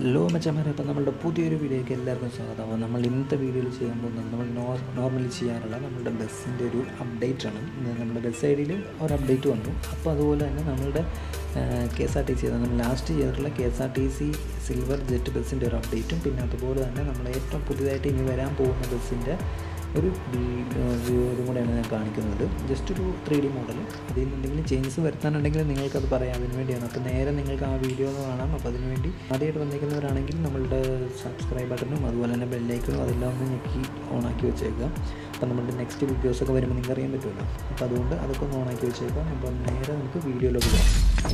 hello മച്ചന്മാരെ അപ്പോൾ നമ്മളുടെ പുതിയൊരു വീഡിയോയ്ക്ക് എല്ലാവർക്കും സ്വാഗതം അപ്പോൾ നമ്മൾ ഇന്നത്തെ വീഡിയോയിൽ ചെയ്യാൻ പോകുന്നത് നമ്മൾ നോർ നോർമലി ചെയ്യാറുള്ള നമ്മളുടെ ബസ്സിൻ്റെ ഒരു അപ്ഡേറ്റ് ആണ് ഇന്ന് നമ്മുടെ ബസ് ഐ ഡിയിൽ ഒരു അപ്ഡേറ്റ് വന്നു അപ്പോൾ അതുപോലെ തന്നെ നമ്മളുടെ K S R T C നമ്മൾ ലാസ്റ്റ് ചെയ്തിട്ടുള്ള K S R T C silver jet ബസ്സിൻ്റെ ഒരു അപ്ഡേറ്റും പിന്നെ അതുപോലെ തന്നെ നമ്മൾ ഏറ്റവും പുതിയതായിട്ട് ഇനി വരാൻ പോകുന്ന ബസ്സിൻ്റെ ഒരു വ്യൂ ഇതും കൂടെയാണ് ഞാൻ കാണിക്കുന്നത് ജസ്റ്റ് ഒരു ത്രീ ഡി മോഡൽ അതിൽ നിന്ന് എന്തെങ്കിലും ചേഞ്ചസ് വരുത്താനുണ്ടെങ്കിൽ നിങ്ങൾക്കത് പറയാം അതിന് വേണ്ടിയാണ് അപ്പോൾ നേരെ നിങ്ങൾക്ക് ആ വീഡിയോ ഒന്ന് കാണാം അപ്പോൾ അതിന് വേണ്ടി ആദ്യമായിട്ട് വന്നിരിക്കുന്നവരാണെങ്കിൽ നമ്മളുടെ സബ്സ്ക്രൈബ് ബട്ടണും അതുപോലെ തന്നെ ബെല്ലൈക്കണും അതെല്ലാം ഒന്ന് ഞെക്കി ഓണാക്കി വെച്ചേക്കുക അപ്പോൾ നമ്മളുടെ നെക്സ്റ്റ് വീഡിയോസൊക്കെ വരുമ്പോൾ നിങ്ങൾക്ക് അറിയാൻ പറ്റുമല്ലോ അപ്പോൾ അതുകൊണ്ട് അതൊക്കെ ഒന്ന് ഓണാക്കി വെച്ചേക്കാം അപ്പോൾ നേരെ നമുക്ക് വീഡിയോയിലേക്ക് പോകാം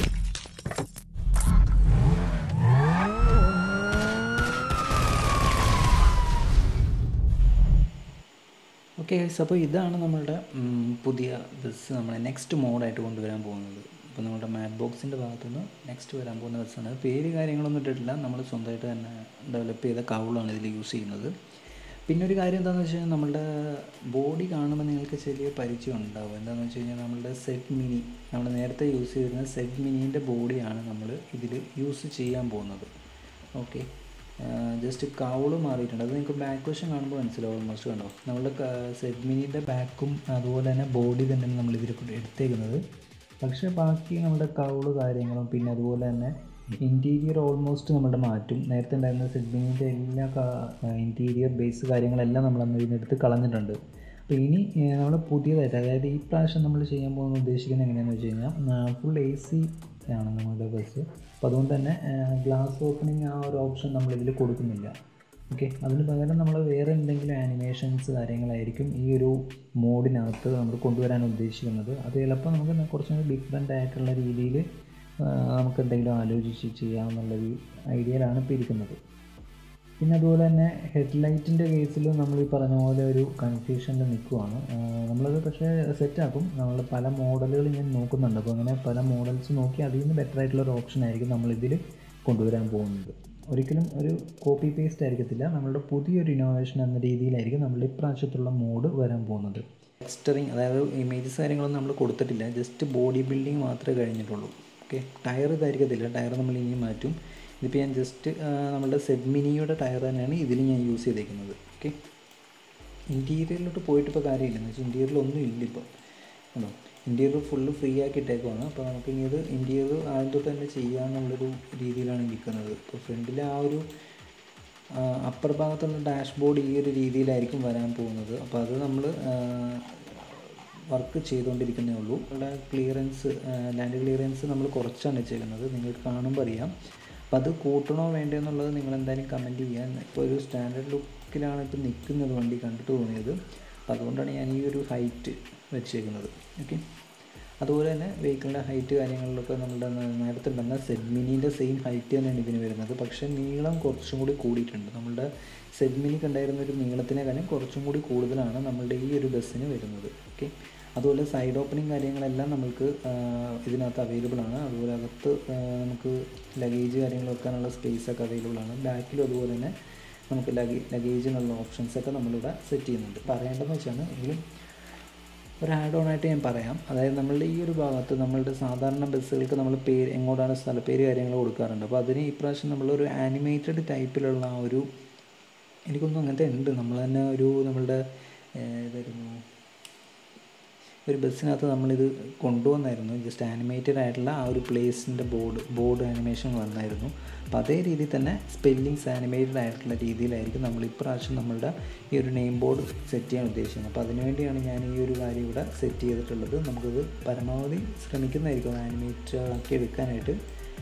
ഓക്കെ അപ്പോൾ ഇതാണ് നമ്മളുടെ ഉം, പുതിയ ബസ് നമ്മൾ നെക്സ്റ്റ് മോഡായിട്ട് കൊണ്ടുവരാൻ പോകുന്നത് അപ്പോൾ നമ്മുടെ മാറ്റ് ബോക്സിൻ്റെ ഭാഗത്തുനിന്ന് നെക്സ്റ്റ് വരാൻ പോകുന്ന ബസ്സാണ് പേര് കാര്യങ്ങളൊന്നും ഇട്ടിട്ടില്ല നമ്മൾ സ്വന്തമായിട്ട് തന്നെ ഡെവലപ്പ് ചെയ്ത കൗളാണ് ഇതിൽ യൂസ് ചെയ്യുന്നത് പിന്നെ ഒരു കാര്യം എന്താണെന്ന് വെച്ച് കഴിഞ്ഞാൽ നമ്മളുടെ ബോഡി കാണുമ്പോൾ നിങ്ങൾക്ക് ചെറിയ പരിചയം ഉണ്ടാവും എന്താണെന്ന് വെച്ച് കഴിഞ്ഞാൽ നമ്മളുടെ സെറ്റ് മിനി നമ്മൾ നേരത്തെ യൂസ് ചെയ്തിരുന്ന സെറ്റ് മിനീൻ്റെ ബോഡിയാണ് നമ്മൾ ഇതിൽ യൂസ് ചെയ്യാൻ പോകുന്നത് ഓക്കെ ജസ്റ്റ് കൗള് മാറിയിട്ടുണ്ട് അത് നിങ്ങൾക്ക് ബാക്ക് വശം കാണുമ്പോൾ മനസ്സിലാവും ഓൾമോസ്റ്റ് കണ്ടോ നമ്മളുടെ സെഡ്മിനിൻ്റെ ബാക്കും അതുപോലെ തന്നെ ബോഡി തന്നെയാണ് നമ്മൾ ഇതിൽ എടുത്തേക്കുന്നത് പക്ഷേ ബാക്കി നമ്മുടെ കൗള് കാര്യങ്ങളും പിന്നെ അതുപോലെ തന്നെ ഇൻറ്റീരിയർ ഓൾമോസ്റ്റ് നമ്മുടെ മാറ്റും നേരത്തെ ഉണ്ടായിരുന്ന സെഡ്മിനിൻ്റെ എല്ലാ ഇൻറ്റീരിയർ ബേസ് കാര്യങ്ങളെല്ലാം നമ്മൾ അന്ന് ഇതിന് എടുത്ത് കളഞ്ഞിട്ടുണ്ട് അപ്പോൾ ഇനി നമ്മൾ പുതിയതായിട്ട് അതായത് ഈ പ്രാവശ്യം നമ്മൾ ചെയ്യാൻ പോകുന്ന ഉദ്ദേശിക്കുന്നത് എങ്ങനെയാണെന്ന് വെച്ച് കഴിഞ്ഞാൽ ഫുൾ എ സി ആണ് നമ്മുടെ ബസ് അപ്പോൾ അതുകൊണ്ട് തന്നെ ഗ്ലാസ് ഓപ്പണിങ് ആ ഒരു ഓപ്ഷൻ നമ്മൾ ഇതിൽ കൊടുക്കുന്നില്ല ഓക്കെ അതിന് പകരം നമ്മൾ വേറെ എന്തെങ്കിലും ആനിമേഷൻസ് കാര്യങ്ങളായിരിക്കും ഈ ഒരു മോഡിനകത്ത് നമ്മൾ കൊണ്ടുവരാൻ ഉദ്ദേശിക്കുന്നത് അത് ചിലപ്പോൾ നമുക്ക് കുറച്ചും കൂടി ഡിഫറെൻ്റ് ആയിട്ടുള്ള രീതിയിൽ നമുക്ക് എന്തെങ്കിലും ആലോചിച്ച് ചെയ്യാമെന്നുള്ളൊരു ഐഡിയയിലാണ് ഇപ്പോൾ ഇരിക്കുന്നത് പിന്നെ അതുപോലെ തന്നെ ഹെഡ്ലൈറ്റിൻ്റെ കേസിൽ നമ്മൾ ഈ പറഞ്ഞ പോലെ ഒരു കൺഫ്യൂഷനിൽ നിൽക്കുവാണ് നമ്മളത് പക്ഷേ സെറ്റാക്കും നമ്മൾ പല മോഡലുകൾ ഞാൻ നോക്കുന്നുണ്ട് അപ്പോൾ അങ്ങനെ പല മോഡൽസ് നോക്കി അതിൽ നിന്ന് ബെറ്റർ ആയിട്ടുള്ള ഒരു ഓപ്ഷൻ ആയിരിക്കും നമ്മളിതിൽ കൊണ്ടുവരാൻ പോകുന്നത് ഒരിക്കലും ഒരു കോപ്പി പേസ്റ്റ് ആയിരിക്കത്തില്ല നമ്മളുടെ പുതിയൊരു ഇന്നോവേഷൻ എന്ന രീതിയിലായിരിക്കും നമ്മൾ ഇപ്രാവശ്യത്തുള്ള മോഡ് വരാൻ പോകുന്നത് ടെക്സ്റ്ററിങ് അതായത് ഇമേജസ് കാര്യങ്ങളൊന്നും നമ്മൾ കൊടുത്തിട്ടില്ല ജസ്റ്റ് ബോഡി ബിൽഡിങ് മാത്രമേ കഴിഞ്ഞിട്ടുള്ളൂ ഓക്കെ ടയർ ഇതായിരിക്കത്തില്ല ടയർ നമ്മൾ ഇനിയും മാറ്റും ഇതിപ്പോൾ ഞാൻ ജസ്റ്റ് നമ്മളുടെ സെഡ്മിനിയുടെ ടയർ തന്നെയാണ് ഇതിൽ ഞാൻ യൂസ് ചെയ്തേക്കുന്നത് ഓക്കെ ഇൻറ്റീരിയറിലോട്ട് പോയിട്ട് ഇപ്പോൾ കാര്യമില്ല എന്ന് വെച്ചാൽ ഇൻറ്റീരിയറിൽ ഒന്നും ഇല്ല ഇപ്പോൾ ആണോ ഇൻറ്റീരിയർ ഫുള്ള് ഫ്രീ ആക്കി ഇട്ടേക്കുവാണ് അപ്പോൾ നമുക്ക് ഇനി ഇത് ഇൻറ്റീരിയർ ആദ്യം തൊട്ട് തന്നെ ചെയ്യാമെന്നുള്ളൊരു രീതിയിലാണ് നിൽക്കുന്നത് ഇപ്പോൾ ഫ്രണ്ടിലെ ആ ഒരു അപ്പർ ഭാഗത്തുള്ള ഡാഷ്ബോർഡ് ഈ ഒരു രീതിയിലായിരിക്കും വരാൻ പോകുന്നത് അപ്പോൾ അത് നമ്മൾ വർക്ക് ചെയ്തുകൊണ്ടിരിക്കുന്നേ ഉള്ളൂ നമ്മുടെ ക്ലിയറൻസ് ലാൻഡ് ക്ലിയറൻസ് നമ്മൾ കുറച്ചാണ് വെച്ചേക്കുന്നത് നിങ്ങൾക്ക് കാണുമ്പോൾ അറിയാം അപ്പോൾ അത് കൂട്ടണോ വേണ്ടോ എന്നുള്ളത് നിങ്ങൾ എന്തായാലും കമൻറ്റ് ചെയ്യാൻ ഇപ്പോൾ ഒരു സ്റ്റാൻഡേർഡ് ലുക്കിലാണ് ഇപ്പോൾ നിൽക്കുന്നത് വണ്ടി കണ്ടിട്ട് തോന്നിയത് അപ്പോൾ അതുകൊണ്ടാണ് ഞാൻ ഈ ഒരു ഹൈറ്റ് വെച്ചേക്കുന്നത് ഓക്കെ അതുപോലെ തന്നെ വെഹിക്കിളിൻ്റെ ഹൈറ്റ് കാര്യങ്ങളിലൊക്കെ നമ്മുടെ നേരത്തെ ഉണ്ടായിരുന്ന സെഡ്മിനീൻ്റെ സെയിം ഹൈറ്റ് തന്നെയാണ് ഇതിന് വരുന്നത് പക്ഷേ നീളം കുറച്ചും കൂടി കൂടിയിട്ടുണ്ട് നമ്മളുടെ സെഡ്മിനിക്ക് ഉണ്ടായിരുന്ന ഒരു നീളത്തിനേക്കാളും കുറച്ചും കൂടി കൂടുതലാണ് നമ്മളുടെ ഈ ഒരു ബസ്സിന് വരുന്നത് ഓക്കെ അതുപോലെ സൈഡ് ഓപ്പണിങ് കാര്യങ്ങളെല്ലാം നമുക്ക് ഇതിനകത്ത് അവൈലബിൾ ആണ് അതുപോലെ അകത്ത് നമുക്ക് ലഗേജ് കാര്യങ്ങൾ വെക്കാനുള്ള സ്പേസ് ഒക്കെ അവൈലബിൾ ആണ് ബാക്കിലും അതുപോലെ തന്നെ നമുക്ക് ലഗേ ലഗേജിനുള്ള ഓപ്ഷൻസ് ഒക്കെ നമ്മളിവിടെ സെറ്റ് ചെയ്യുന്നുണ്ട് പറയേണ്ടതെന്ന് വെച്ചാണ് എങ്കിലും ഒരു ആഡ് ഓൺ ആയിട്ട് ഞാൻ പറയാം അതായത് നമ്മളുടെ ഈ ഒരു ഭാഗത്ത് നമ്മളുടെ സാധാരണ ബസ്സുകൾക്ക് നമ്മൾ പേര് എങ്ങോട്ടാണ് സ്ഥലപ്പേര് കാര്യങ്ങൾ കൊടുക്കാറുണ്ട് അപ്പോൾ അതിന് ഈ പ്രാവശ്യം നമ്മളൊരു ആനിമേറ്റഡ് ടൈപ്പിലുള്ള ആ ഒരു എനിക്കൊന്നും അങ്ങനത്തെ ഉണ്ട് നമ്മൾ തന്നെ ഒരു നമ്മളുടെ ഇതായിരുന്നു ഒരു ബസ്സിനകത്ത് നമ്മളിത് കൊണ്ടുവന്നായിരുന്നു ജസ്റ്റ് ആനിമേറ്റഡ് ആയിട്ടുള്ള ആ ഒരു പ്ലേസിൻ്റെ ബോർഡ് ബോർഡ് ആനിമേഷൻ വന്നായിരുന്നു അപ്പോൾ അതേ രീതിയിൽ തന്നെ സ്പെല്ലിങ്സ് ആനിമേറ്റഡ് ആയിട്ടുള്ള രീതിയിലായിരിക്കും നമ്മൾ ഇപ്രാവശ്യം നമ്മളുടെ ഈ ഒരു നെയിം ബോർഡ് സെറ്റ് ചെയ്യാൻ ഉദ്ദേശിക്കുന്നത് അപ്പോൾ അതിനുവേണ്ടിയാണ് ഞാൻ ഈ ഒരു കാര്യം ഇവിടെ സെറ്റ് ചെയ്തിട്ടുള്ളത് നമുക്കത് പരമാവധി ശ്രമിക്കുന്നതായിരിക്കും ആനിമേറ്റ് ആക്കി എടുക്കാനായിട്ട്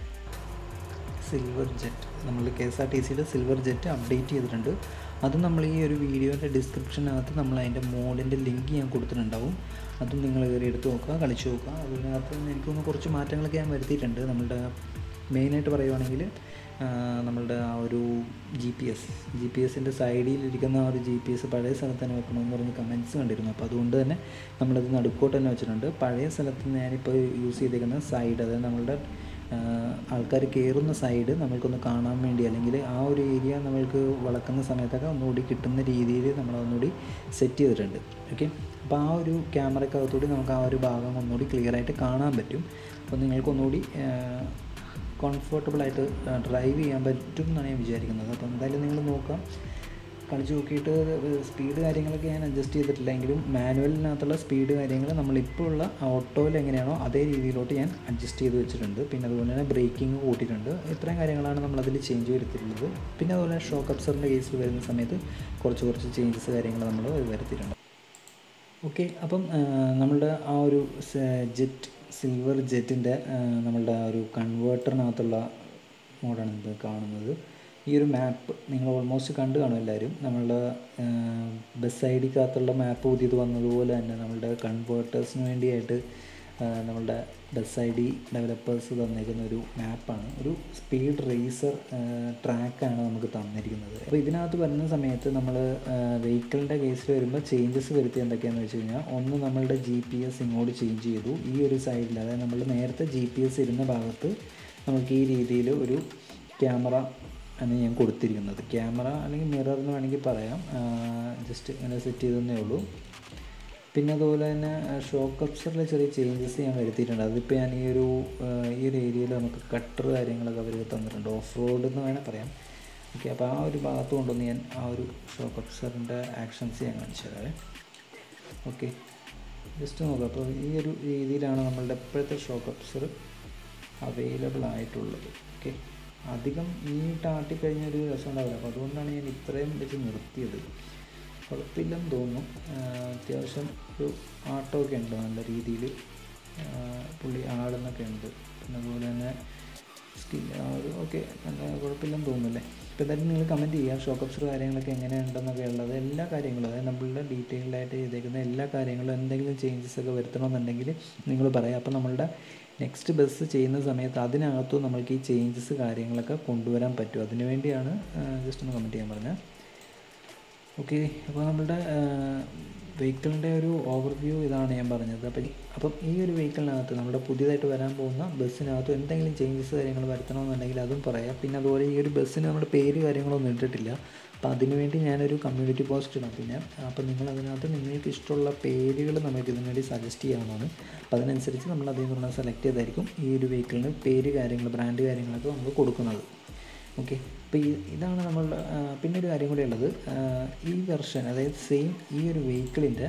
സിൽവർ ജെറ്റ് നമ്മൾ കെ എസ് ആർ ടി സിയുടെ സിൽവർ ജെറ്റ് അപ്ഡേറ്റ് ചെയ്തിട്ടുണ്ട് അത് നമ്മൾ ഈ ഒരു വീഡിയോൻ്റെ ഡിസ്ക്രിപ്ഷനകത്ത് നമ്മൾ അതിൻ്റെ മോഡിൻ്റെ ലിങ്ക് ഞാൻ കൊടുത്തിട്ടുണ്ടാവും അതും നിങ്ങൾ കയറി എടുത്ത് നോക്കുക കളിച്ച് നോക്കുക അതിനകത്ത് എനിക്കൊന്ന് കുറച്ച് മാറ്റങ്ങളൊക്കെ ഞാൻ വരുത്തിയിട്ടുണ്ട് നമ്മളുടെ മെയിനായിട്ട് പറയുവാണെങ്കിൽ നമ്മളുടെ ആ ഒരു G P S G P എസിൻ്റെ സൈഡിലിരിക്കുന്ന ആ ഒരു ജി പി എസ് പഴയ സ്ഥലത്ത് തന്നെ വെക്കണമെന്ന് പറഞ്ഞ് കമൻറ്റ്സ് കണ്ടിരുന്നു അപ്പോൾ അതുകൊണ്ട് തന്നെ നമ്മളത് നടുക്കോട്ട് തന്നെ വെച്ചിട്ടുണ്ട് പഴയ സ്ഥലത്ത് ഞാനിപ്പോൾ യൂസ് ചെയ്തേക്കുന്ന സൈഡ് അതായത് നമ്മളുടെ ആൾക്കാർ കയറുന്ന സൈഡ് നമ്മൾക്കൊന്ന് കാണാൻ വേണ്ടി അല്ലെങ്കിൽ ആ ഒരു ഏരിയ നമ്മൾക്ക് വളക്കുന്ന സമയത്തൊക്കെ ഒന്നുകൂടി കിട്ടുന്ന രീതിയിൽ നമ്മൾ ഒന്നുകൂടി സെറ്റ് ചെയ്തിട്ടുണ്ട് ഓക്കെ അപ്പോൾ ആ ഒരു ക്യാമറക്കകത്തൂടി നമുക്ക് ആ ഒരു ഭാഗം ഒന്നുകൂടി ക്ലിയർ ആയിട്ട് കാണാൻ പറ്റും അപ്പോൾ നിങ്ങൾക്ക് ഒന്നുകൂടി കംഫർട്ടബിളായിട്ട് ഡ്രൈവ് ചെയ്യാൻ പറ്റും എന്നാണ് ഞാൻ വിചാരിക്കുന്നത് അപ്പോൾ എന്തായാലും നിങ്ങൾ നോക്കാം കളിച്ച് നോക്കിയിട്ട് സ്പീഡ് കാര്യങ്ങളൊക്കെ ഞാൻ അഡ്ജസ്റ്റ് ചെയ്തിട്ടില്ലെങ്കിലും മാനുവലിനകത്തുള്ള സ്പീഡ് കാര്യങ്ങൾ നമ്മളിപ്പോൾ ഉള്ള ഓട്ടോയിൽ എങ്ങനെയാണോ അതേ രീതിയിലോട്ട് ഞാൻ അഡ്ജസ്റ്റ് ചെയ്ത് വെച്ചിട്ടുണ്ട് പിന്നെ അതുപോലെ തന്നെ ബ്രേക്കിംഗ് കൂട്ടിയിട്ടുണ്ട് ഇത്രയും കാര്യങ്ങളാണ് നമ്മളതിൽ ചേഞ്ച് വരുത്തിയിട്ടുള്ളത് പിന്നെ അതുപോലെ ഷോക്ക് അബ്സറിൻ്റെ കേസിൽ വരുന്ന സമയത്ത് കുറച്ച് കുറച്ച് ചേഞ്ചസ് കാര്യങ്ങൾ നമ്മൾ വരുത്തിയിട്ടുണ്ട് ഓക്കെ അപ്പം നമ്മളുടെ ആ ഒരു ജെറ്റ് സിൽവർ ജെറ്റിൻ്റെ നമ്മളുടെ ആ ഒരു കൺവേർട്ടറിനകത്തുള്ള മോഡാണ് ഇത് കാണുന്നത് ഈ ഒരു മാപ്പ് നിങ്ങൾ ഓൾമോസ്റ്റ് കണ്ടു കാണും എല്ലാവരും നമ്മളുടെ ബസ് ഐ ഡിക്കകത്തുള്ള മാപ്പ് പുതിയത് വന്നതുപോലെ തന്നെ നമ്മളുടെ കൺവേർട്ടേഴ്സിന് വേണ്ടിയായിട്ട് നമ്മളുടെ ബസ് ഐ ഡി ഡെവലപ്പേഴ്സ് തന്നിരിക്കുന്ന ഒരു മാപ്പാണ് ഒരു സ്പീഡ് റേസർ ട്രാക്കാണ് നമുക്ക് തന്നിരിക്കുന്നത് അപ്പോൾ ഇതിനകത്ത് വരുന്ന സമയത്ത് നമ്മൾ വെഹിക്കിളിൻ്റെ കേസിൽ വരുമ്പോൾ ചേഞ്ചസ് വരുത്തിയ എന്തൊക്കെയാണെന്ന് വെച്ച് കഴിഞ്ഞാൽ ഒന്ന് നമ്മളുടെ ജി പി എസ് ഇങ്ങോട്ട് ചേഞ്ച് ചെയ്തു ഈ ഒരു സൈഡിൽ അതായത് നമ്മൾ നേരത്തെ ജി പി എസ് ഇരുന്ന ഭാഗത്ത് നമുക്ക് ഈ രീതിയിൽ ഒരു ക്യാമറ ആണ് ഞാൻ കൊടുത്തിരിക്കുന്നത് ക്യാമറ അല്ലെങ്കിൽ മിറർ എന്ന് വേണമെങ്കിൽ പറയാം ജസ്റ്റ് ഇങ്ങനെ സെറ്റ് ചെയ്തതേ ഉള്ളൂ പിന്നെ അതുപോലെ തന്നെ ഷോക്ക് അബ്സറിൽ ചെറിയ ചേഞ്ചസ് ഞാൻ വരുത്തിയിട്ടുണ്ട് അതിപ്പോൾ ഞാൻ ഈ ഒരു ഈ ഒരു ഏരിയയിൽ നമുക്ക് കട്ടർ കാര്യങ്ങളൊക്കെ അവർ തന്നിട്ടുണ്ട് ഓഫ് റോഡ് എന്ന് വേണേൽ പറയാം ഓക്കെ അപ്പോൾ ആ ഒരു ഭാഗത്ത് കൊണ്ടുവന്ന് ഞാൻ ആ ഒരു ഷോക്ക് അബ്സറിൻ്റെ ആക്ഷൻസ് ഞാൻ കാണിച്ചു തരാവേ ഓക്കെ ജസ്റ്റ് നോക്കാം അപ്പോൾ ഈ ഒരു രീതിയിലാണ് നമ്മളുടെ ഇപ്പോഴത്തെ ഷോക്ക് അബ്സർ അവൈലബിൾ ആയിട്ടുള്ളത് ഓക്കെ അധികം നീട്ട് ആട്ടിക്കഴിഞ്ഞൊരു രസം ഉണ്ടാവില്ല അപ്പോൾ അതുകൊണ്ടാണ് ഞാൻ ഇത്രയും വെച്ച് നിർത്തിയത് കുഴപ്പമില്ലെന്ന് തോന്നുന്നു അത്യാവശ്യം ഒരു ആട്ടമൊക്കെ ഉണ്ട് നല്ല രീതിയിൽ പുള്ളി ആടുന്നൊക്കെ ഉണ്ട് പിന്നെ അതുപോലെ തന്നെ സ്കിൽ ഒരു ഓക്കെ നല്ല കുഴപ്പമില്ലെന്ന് തോന്നുന്നല്ലേ ഇപ്പോൾ എന്തായാലും നിങ്ങൾ കമൻറ്റ് ചെയ്യുക ഷോക്ക് അപ്സർ കാര്യങ്ങളൊക്കെ എങ്ങനെയുണ്ടെന്നൊക്കെ ഉള്ളത് എല്ലാ കാര്യങ്ങളും അതായത് നമ്മളുടെ ഡീറ്റെയിൽഡായിട്ട് ചെയ്തേക്കുന്ന എല്ലാ കാര്യങ്ങളും എന്തെങ്കിലും ചേഞ്ചസ് ഒക്കെ വരുത്തണമെന്നുണ്ടെങ്കിൽ നിങ്ങൾ പറയാം അപ്പോൾ നമ്മളുടെ നെക്സ്റ്റ് ബസ് ചെയ്യുന്ന സമയത്ത് അതിനകത്തും നമ്മൾക്ക് ഈ ചേഞ്ചസ് കാര്യങ്ങളൊക്കെ കൊണ്ടുവരാൻ പറ്റും അതിനു വേണ്ടിയാണ് ജസ്റ്റ് ഒന്ന് കമൻറ്റ് ചെയ്യാൻ പറഞ്ഞത് ഓക്കെ അപ്പോൾ നമ്മളുടെ വെഹിക്കിളിൻ്റെ ഒരു ഓവർവ്യൂ ഇതാണ് ഞാൻ പറഞ്ഞത് അപ്പം അപ്പം ഈ ഒരു വെഹിക്കിളിനകത്ത് നമ്മുടെ പുതിയതായിട്ട് വരാൻ പോകുന്ന ബസ്സിനകത്ത് എന്തെങ്കിലും ചേഞ്ചസ് കാര്യങ്ങൾ വരുത്തണമെന്നുണ്ടെങ്കിൽ അതും പറയാം പിന്നെ അതുപോലെ ഈ ഒരു ബസ്സിന് നമ്മുടെ പേര് കാര്യങ്ങളൊന്നും ഇട്ടിട്ടില്ല അപ്പോൾ അതിനുവേണ്ടി ഞാനൊരു കമ്മ്യൂണിറ്റി പോസ്റ്റ് ഇടാം പിന്നെ അപ്പോൾ നിങ്ങൾ അതിനകത്ത് നിങ്ങൾക്ക് ഇഷ്ടമുള്ള പേരുകൾ നമുക്ക് ഇതിനു വേണ്ടി സജസ്റ്റ് ചെയ്യാവുന്നതാണ് അപ്പോൾ അതിനനുസരിച്ച് നമ്മൾ അതിൽ നിന്ന് സെലക്ട് ചെയ്തായിരിക്കും ഈ ഒരു വെഹിക്കിളിന് പേര് കാര്യങ്ങൾ ബ്രാൻഡ് കാര്യങ്ങളൊക്കെ നമ്മൾ കൊടുക്കുന്നത് ഓക്കെ അപ്പോൾ ഈ ഇതാണ് നമ്മളുടെ പിന്നെ ഒരു കാര്യം കൂടി ഉള്ളത് ഈ വെർഷൻ അതായത് സെയിം ഈ ഒരു വെഹിക്കിളിൻ്റെ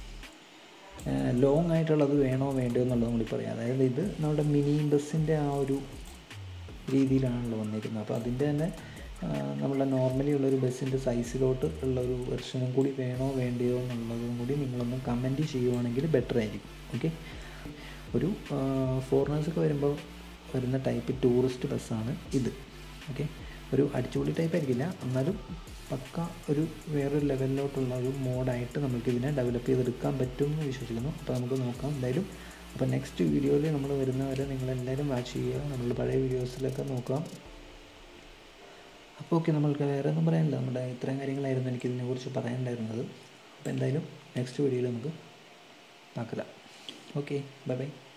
ലോങ് ആയിട്ടുള്ളത് വേണോ വേണ്ടയോ എന്നുള്ളത് കൂടി പറയാം അതായത് ഇത് നമ്മുടെ മിനി ബസ്സിൻ്റെ ആ ഒരു രീതിയിലാണല്ലോ വന്നിരിക്കുന്നത് അപ്പോൾ അതിൻ്റെ തന്നെ നമ്മുടെ നോർമലി ഉള്ളൊരു ബസ്സിൻ്റെ സൈസിലോട്ട് ഉള്ള ഒരു വെർഷനും കൂടി വേണോ വേണ്ടയോ എന്നുള്ളതും കൂടി നിങ്ങളൊന്ന് കമൻറ്റ് ചെയ്യുവാണെങ്കിൽ ബെറ്റർ ആയിരിക്കും ഓക്കെ ഒരു ഫോറിനേഴ്സൊക്കെ വരുമ്പോൾ വരുന്ന ടൈപ്പ് ടൂറിസ്റ്റ് ബസ്സാണ് ഇത് ഓക്കെ ഒരു അടിച്ചുപൊളി ടൈപ്പ് ആയിരിക്കില്ല എന്നാലും പക്ക ഒരു വേറൊരു ലെവലിലോട്ടുള്ള ഒരു മോഡായിട്ട് നമുക്ക് ഇതിനെ ഡെവലപ്പ് ചെയ്തെടുക്കാൻ പറ്റും എന്ന് വിശ്വസിക്കുന്നു അപ്പോൾ നമുക്ക് നോക്കാം എന്തായാലും അപ്പോൾ നെക്സ്റ്റ് വീഡിയോയിൽ നമ്മൾ വരുന്നവരെ നിങ്ങളെല്ലാവരും വാച്ച് ചെയ്യുക നമ്മൾ പഴയ വീഡിയോസിലൊക്കെ നോക്കാം അപ്പോൾ ഓക്കെ നമ്മൾക്ക് വേറെ ഒന്നും പറയാനില്ല നമ്മുടെ ഇത്രയും കാര്യങ്ങളായിരുന്നു എനിക്ക് ഇതിനെക്കുറിച്ച് പറയാനുണ്ടായിരുന്നത് അപ്പോൾ എന്തായാലും നെക്സ്റ്റ് വീഡിയോയിൽ നമുക്ക് നോക്കാം ഓക്കെ ബൈ ബൈ